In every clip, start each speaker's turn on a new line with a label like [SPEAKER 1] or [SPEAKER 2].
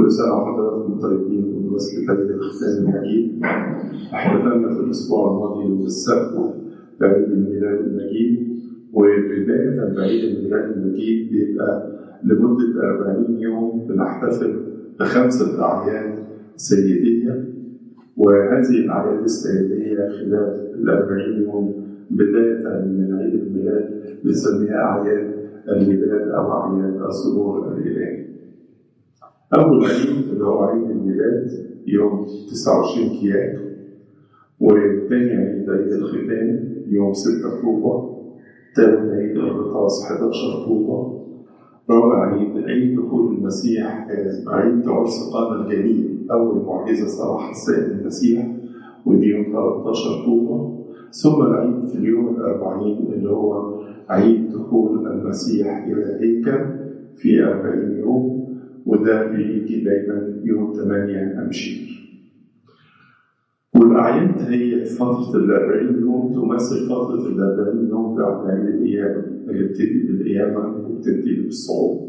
[SPEAKER 1] كل سنة وحضراتكم طيبين بمناسبة عيد الختان المجيد احتفلنا في الأسبوع الماضي وفي السبت بعيد الميلاد المجيد وبداية بعيد الميلاد المجيد بيبقى لمدة 40 يوم بنحتفل بخمسة أعياد سيدية وهذه الأعياد السيدية خلال الأربعين يوم بداية من عيد الميلاد بنسميها أعياد الميلاد أو أعياد الظهور الإلهي. أول عيد اللي هو عيد الميلاد يوم 29 كياك وثاني عيد عيد الختان يوم 6 أكتوبر ثالث عيد الغطاس 11 أكتوبر رابع عيد عيد دخول المسيح عيد عرس قانا الجليل أول معجزة صلاح السيد المسيح ودي يوم 13 أكتوبر ثم العيد في اليوم الأربعين اللي هو عيد دخول المسيح إلى الهيكل في أربعين يوم وده بيجي دايما يوم 8 أمشير والأعياد هي فترة الأربعين يوم تمثل فترة الأربعين يوم بعد عيد القيامة اللي بتبتدي بالقيامة وبتنتهي بالصعود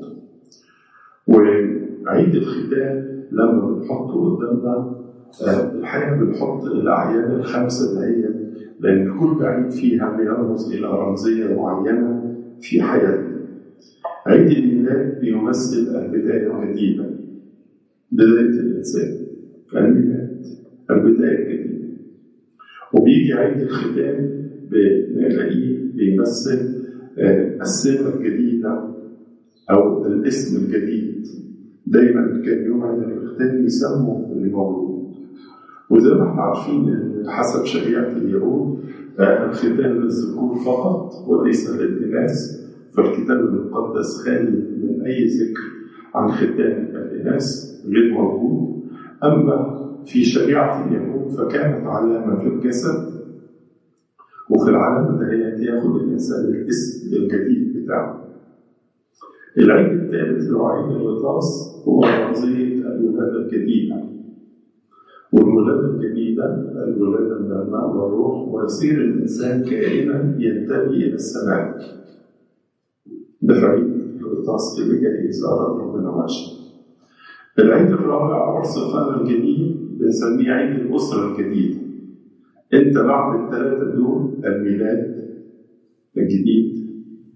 [SPEAKER 1] وعيد الختان لما بنحطه قدامنا الحقيقة بنحط الأعياد الخمسة اللي هي لأن كل عيد فيها بيرمز إلى رمزية معينة في حياتنا. عيد الميلاد بيمثل البداية الجديدة. بداية الإنسان. الميلاد البداية الجديدة. وبيجي عيد الختام بنلاقيه بيمثل السمة الجديدة أو الاسم الجديد. دايما كان يوم عيد الختام يسموا اللي موجود. وزي ما احنا عارفين ان حسب شريعه اليهود الختان للذكور فقط وليس للاناث فالكتاب المقدس خالي من اي ذكر عن ختان الاناث غير موجود اما في شريعه اليهود فكانت علامه في الجسد وفي العلامه دهيت ياخذ الانسان الاسم الجديد بتاعه العيد الثالث اللي هو عيد الغطاس هو رمزيه الولاده الجديده والولادة الجديدة الولادة من الماء والروح ويصير الإنسان كائنا ينتمي إلى السماء. ده في عيد الغطاس اللي جاي إزارة ربنا ماشي. العيد الرابع عرس القرن الجديد بنسميه عيد الأسرة الجديدة. أنت بعد الثلاثة دول الميلاد الجديد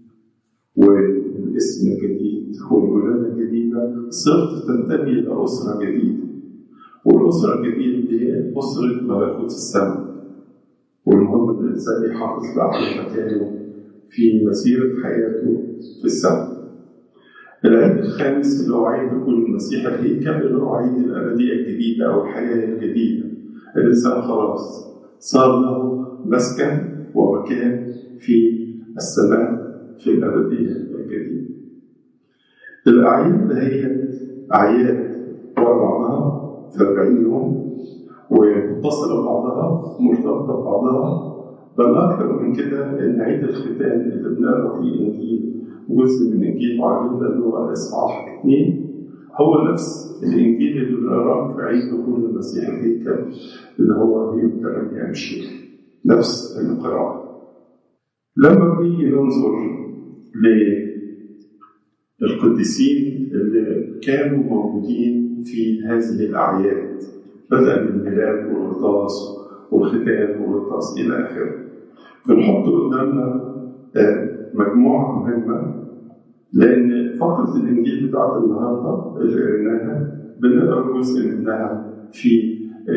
[SPEAKER 1] والاسم الجديد والولادة الجديدة صرت تنتمي إلى أسرة جديدة. والأسرة الجديدة دي أسرة ملكوت السماء والمهم إن الإنسان يحافظ بقى على مكانه في مسيرة حياته في السماء. العيد الخامس اللي هو عيد دخول المسيح الهيكل اللي هو عيد الأبدية الجديدة أو الحياة الجديدة. الإنسان خلاص صار له مسكن ومكان في السماء في الأبدية الجديدة. الأعياد هي أعياد ورا بعضها في 40 يوم ومتصلة ببعضها مرتبطة ببعضها بل أكثر من كده إن عيد الختان اللي بنقرا فيه إنجيل جزء من إنجيل معلمنا اللي هو إصحاح اثنين هو نفس الإنجيل اللي بنقراه في عيد دخول المسيح الهيكل اللي هو يوم 8 أمشير نفس القراءة لما بنيجي ننظر للقديسين اللي كانوا موجودين في هذه الأعياد بدءا من الميلاد والغطاس والختان والغطاس إلى آخره. بنحط قدامنا مجموعة مهمة لأن فقرة الإنجيل بتاعت النهاردة اللي قريناها بنقرا جزء منها في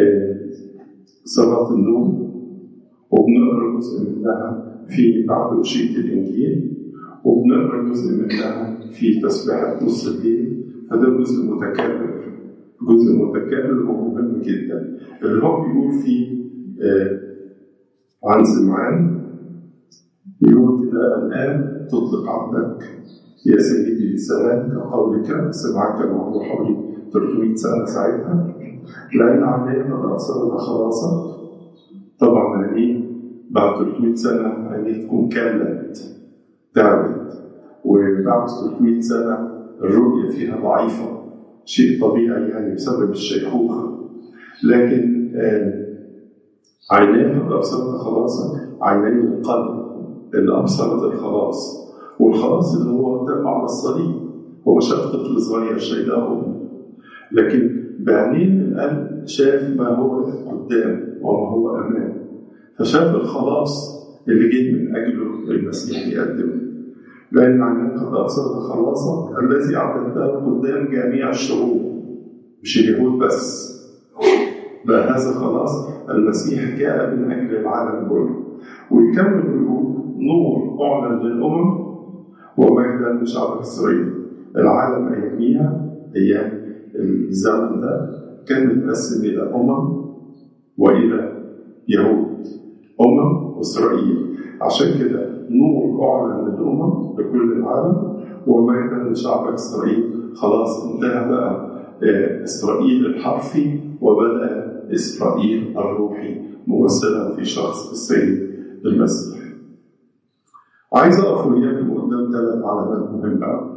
[SPEAKER 1] صلاة النوم وبنقرا جزء منها في بعد أشية الإنجيل وبنقرا جزء منها في تسبيحة نص الليل فده جزء متكرر جزء متكرر ومهم جدا اللي هو بيقول فيه آه عن سمعان يقول كده الآن تطلق عبدك يا سيدي للسلام كقولك سمعان كان عمره حوالي 300 سنة ساعتها لأن عينيه قد أبصرت خلاصك طبعا يعني بعد 300 سنة عينيه تكون كلت تعبت وبعد 300 سنة الرؤية فيها ضعيفة شيء طبيعي يعني بسبب الشيخوخة لكن آه عينيه قد أبصرت خلاصك عيني القلب اللي أبصرت الخلاص والخلاص اللي هو تم على الصليب هو شاف طفل صغير شايله أمه لكن بعينين القلب شاف ما هو قدام وما هو أمام فشاف الخلاص اللي جه من أجله المسيح يقدمه لأن عيناك قد أبصرت خلاصك الذي أعددته قدام جميع الشعوب مش اليهود بس بقى هذا خلاص المسيح جاء من أجل العالم كله ويكمل ويقول نور أعلن للأمم ومجدا لشعب إسرائيل العالم أياميها أيام الزمن ده كان متقسم إلى أمم وإلى يهود أمم وإسرائيل عشان كده نور أعلن للأمم لكل العالم ومجدا لشعب إسرائيل خلاص انتهى بقى إسرائيل الحرفي وبدأ إسرائيل الروحي ممثلا في شخص السيد المسيح عايز أقف وياكم قدام ثلاث علامات مهمة أوي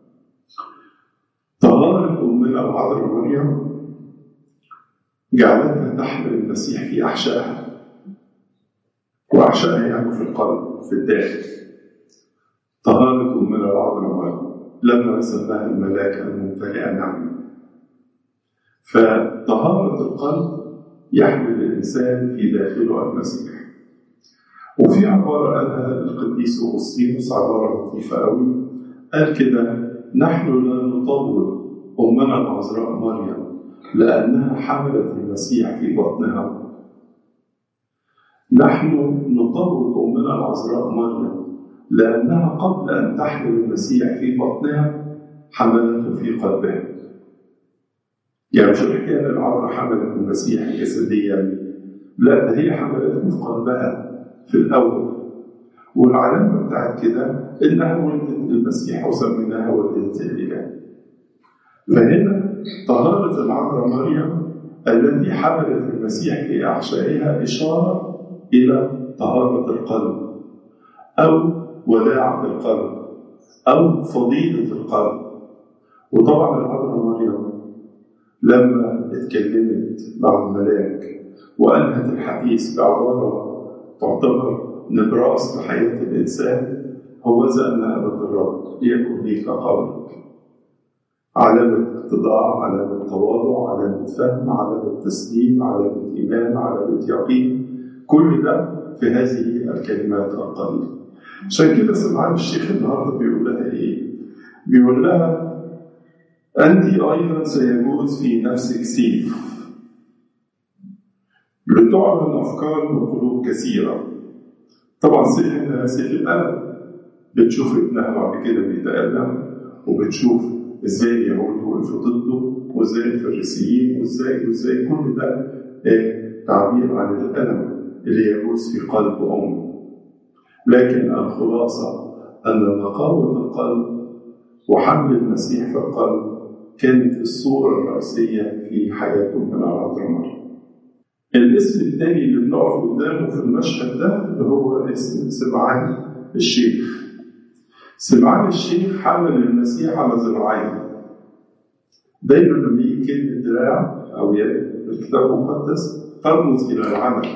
[SPEAKER 1] طهارة أمنا العذراء مريم جعلتها تحمل المسيح في أحشائها وأحشائها يعني في القلب في الداخل طهارة أمنا العذراء مريم لما سماها الملاك الممتلئة نعمة فطهارة القلب يحمل الإنسان في داخله المسيح وفي عبارة قالها القديس أغسطينوس عبارة لطيفة قوي قال كده نحن لا نطول أمنا العذراء مريم لأنها حملت المسيح في بطنها نحن نطول أمنا العذراء مريم لأنها قبل أن تحمل المسيح في بطنها حملته في قلبها يعني مش الحكاية أن العذراء حملت المسيح جسديا لا ده هي حملته في قلبها في الأول والعلامة بتاعت كده إنها ولدت المسيح وسميناها ولدت الإله فهنا طهارة العذراء مريم التي حملت المسيح في أحشائها إشارة إلى طهارة القلب أو وداعة القلب أو فضيلة القلب وطبعا العذراء مريم لما اتكلمت مع الملاك وأنهت الحديث بعبارة تعتبر نبراس في حياة الإنسان هو أن أبد الرب ليكن ليك قولك علامة اتضاع علامة تواضع علامة فهم علامة تسليم علامة إيمان علامة يقين كل ده في هذه الكلمات القليلة عشان كده سمعان الشيخ النهارده بيقول لها إيه؟ بيقول لها أنت أيضا سيجوز في نفسك سيف لتعلن أفكار وقلوب كثيرة طبعا سيف هنا سيف الألم بتشوف ابنها بعد كده بيتألم وبتشوف ازاي اليهود وقفوا ضده وازاي الفريسيين وازاي وازاي كل ده إيه تعبير عن الألم اللي يجوز في قلب أمه لكن الخلاصة أن نقاوة القلب وحمل المسيح في القلب كانت الصورة الرئيسية في حياة أمنا العذراء مريم الاسم الثاني اللي بنقف قدامه في المشهد ده اللي هو اسم سمعان الشيخ سمعان الشيخ حمل المسيح على ذراعيه دايما لما يجي كلمة دراع أو يد في الكتاب المقدس ترمز إلى العمل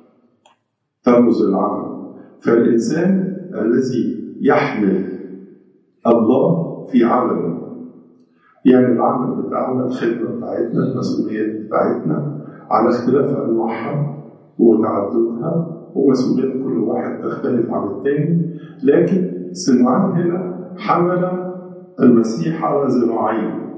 [SPEAKER 1] ترمز إلى العمل فالإنسان الذي يحمل الله في عمله يعني العمل بتاعنا الخدمة بتاعتنا المسؤوليات بتاعتنا على اختلاف أنواعها وتعددها ومسؤوليات كل واحد تختلف عن التاني لكن سمعان هنا حمل المسيح على ذراعيه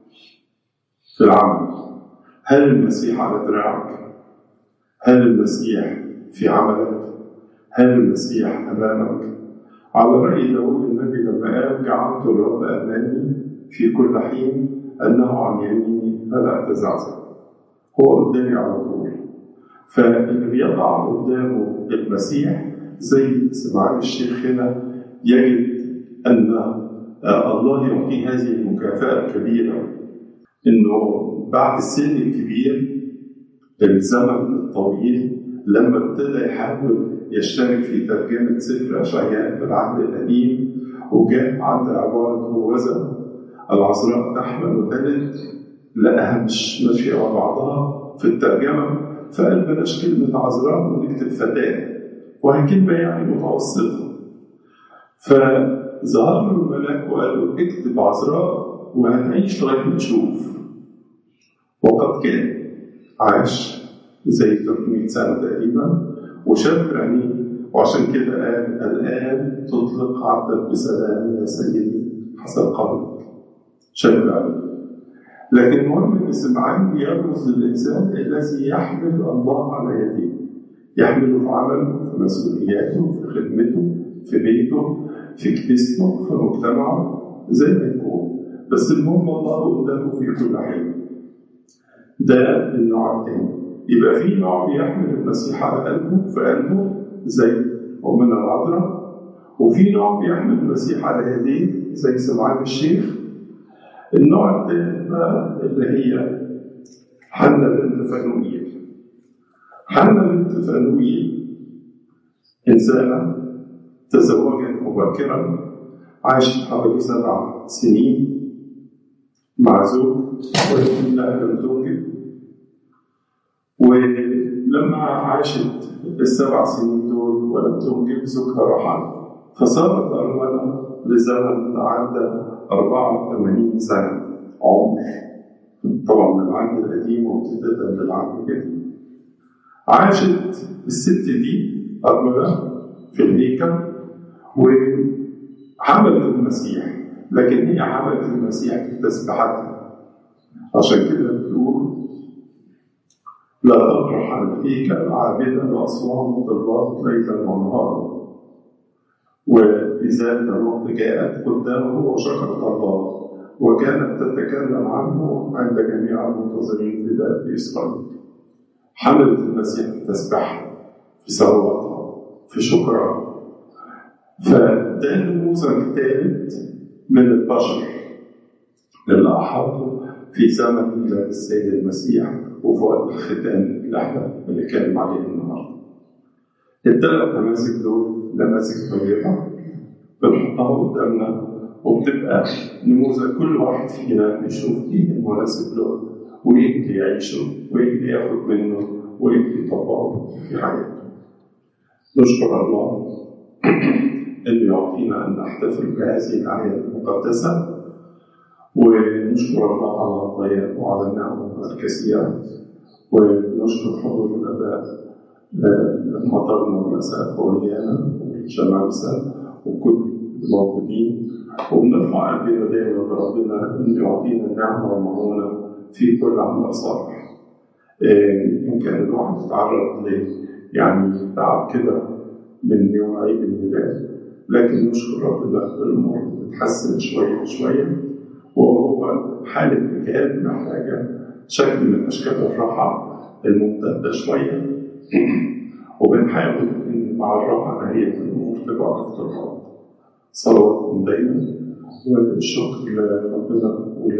[SPEAKER 1] في العمل هل المسيح على دراعك؟ هل المسيح في عملك؟ هل المسيح أمامك؟ على رأي داود النبي لما قال جعلت الرب أمامي في كل حين أنه عن يميني فلا أتزعزع هو قدامي على طول فاللي بيضع قدامه المسيح زي سمعان الشيخ هنا يجد أن الله يعطي هذه المكافأة الكبيرة إنه بعد السن الكبير الزمن الطويل لما ابتدى يحاول يشترك في ترجمة سفر أشعياء في العهد القديم وجاء عند عبارة هوذا العذراء تحمل وتلد لقاها مش ماشية مع بعضها في الترجمة فقال بلاش كلمة عذراء ونكتب فتاة وهي كلمة يعني متوسطة فظهر له الملاك وقال له اكتب عذراء وهتعيش لغاية ما تشوف وقد كان عاش زي 300 سنة تقريبا وشاف بعينيه وعشان كده قال الآن تطلق عبدك بسلام يا سيدي حسب قولك شاف بعينيه لكن المهم ان سمعان يرمز للانسان الذي يحمل الله على يديه يحمله في عمله في مسؤولياته في خدمته في بيته في كنيسته في مجتمعه زي ما يكون بس المهم الله قدامه في كل حاجه ده النوع الثاني يبقى في نوع بيحمل المسيح على قلبه في قلبه زي أمنا العذراء وفي نوع بيحمل المسيح على يديه زي سمعان الشيخ النوع الثالث بقى اللي هي حنا بنت فنوئيل حنا بنت فنوئيل إنسانة تزوجت مبكرا عاشت حوالي سبع سنين مع زوج ولكن لها لم تنجب ولما عاشت السبع سنين دول ولم تنجب زوجها رحل فصارت أرملة لزمن تعدى 84 سنة عمر طبعا من العهد القديم وابتداء بالعهد الجديد عاشت الست دي أرملة في الهيكل وحملت المسيح لكن هي حملت المسيح في تسبيحاتها عشان كده بتقول لا تطرح عن الهيكل عابدا لأصوات مضلات ليلا ونهارا وفي ذلك الوقت جاءت قدامه وشكرت الله وكانت تتكلم عنه عند جميع المنتظرين فداء في إسرائيل حملت المسيح في تسبيحها في صلواتها في شكرها فده نموذج ثالث من البشر اللي أحاطوا في زمن ميلاد السيد المسيح وفي وقت الختان اللي احنا بنتكلم عليه النهارده. الثلاث نماذج دول نماذج طيبة بنحطها قدامنا وبتبقى نموذج كل واحد فينا بيشوف ايه المناسب له وايه اللي يعيشه وايه اللي ياخد منه وايه اللي يطبقه في حياته. نشكر الله اللي يعطينا ان نحتفل بهذه الاعياد المقدسه ونشكر الله على العطايا وعلى النعم الكثيره ونشكر حضور الاباء مطرنا والاساء واوليانا والشمامسه وكل الموجودين وبنرفع قلبنا دايما لربنا انه يعطينا النعمه والمعونه في كل عمل صالح. يمكن الواحد يتعرض ل يعني تعب كده من يوم عيد الميلاد لكن نشكر ربنا الامور بتتحسن شويه بشويه وهو حاله اجهاد محتاجه شكل من اشكال الراحه الممتده شويه وبنحاول ان مع الراحه نهايه الامور تبقى اكثر صلواتكم دايما والشكر لربنا